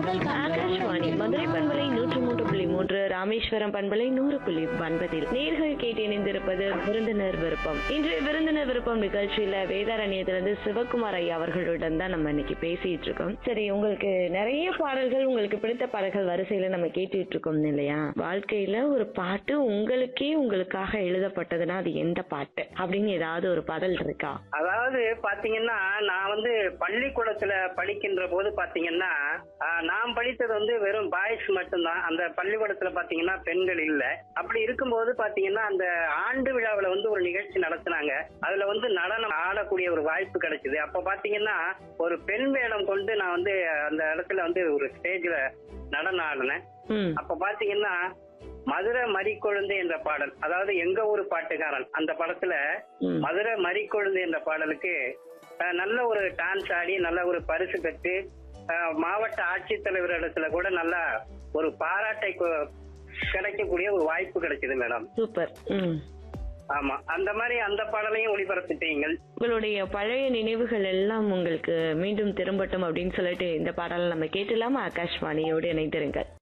பாடல் காண்கள் ஆகாஷ்வாணி மதுரை பண்பலை நூற்று மூன்று புள்ளி மூன்று ராமேஸ்வரம் பண்பலை நூறு புள்ளி ஒன்பதில் நேர்கள் கேட்டு இணைந்திருப்பது விருந்தினர் விருப்பம் இன்று விருந்தினர் விருப்பம் நிகழ்ச்சியில வேதாரண்யத்திலிருந்து சிவகுமார் ஐயா அவர்களுடன் தான் நம்ம இன்னைக்கு பேசிட்டு இருக்கோம் சரி உங்களுக்கு நிறைய பாடல்கள் உங்களுக்கு பிடித்த பாடல்கள் வரிசையில நம்ம கேட்டுட்டு இருக்கோம் இல்லையா வாழ்க்கையில ஒரு பாட்டு உங்களுக்கே உங்களுக்காக எழுதப்பட்டதுன்னா அது எந்த பாட்டு அப்படின்னு ஏதாவது ஒரு பாடல் இருக்கா அதாவது பாத்தீங்கன்னா நான் வந்து பள்ளிக்கூடத்துல படிக்கின்ற போது பாத்தீங்கன்னா ஆஹ், நான் படித்தது வந்து வெறும் பாய்ஸ் மட்டும்தான் அந்த பள்ளிக்கூடத்துல பாத்தீங்கன்னா பெண்கள் இல்ல அப்படி இருக்கும்போது பாத்தீங்கன்னா அந்த ஆண்டு விழாவுல வந்து ஒரு நிகழ்ச்சி நடத்துனாங்க அதுல வந்து நடனம் ஆடக்கூடிய ஒரு வாய்ப்பு கிடைச்சது அப்ப பாத்தீங்கன்னா ஒரு பெண் வேடம் கொண்டு நான் வந்து அந்த இடத்துல வந்து ஒரு ஸ்டேஜ்ல நடனம் ஆடினேன் ம் அப்ப பாத்தீங்கன்னா மதுரை மறிக்கொழுந்து என்ற பாடல் அதாவது எங்க ஊரு பாட்டுக்காரன் அந்த படத்துல ம். மதுரை மறிக்கொழுந்து என்ற பாடலுக்கு அஹ், நல்ல ஒரு டான்ஸ் ஆடி நல்ல ஒரு பரிசு பெற்று அஹ், மாவட்ட ஆட்சித்தலைவர் இடத்துல கூட நல்லா ஒரு பாராட்டை கு- கிடைக்கக்கூடிய ஒரு வாய்ப்பு கிடைச்சது மேடம் சூப்பர் ம் ஆமா அந்த மாதிரி அந்த பாடலையும் ஒளிபரப்பிட்டீங்கள் உங்களுடைய பழைய நினைவுகள் எல்லாம் உங்களுக்கு மீண்டும் திரும்பட்டும் அப்படின்னு சொல்லிட்டு இந்த பாடலை நம்ம கேட்டலாமா ஆகாஷ்வாணியோடு இணைந்திருங்கள்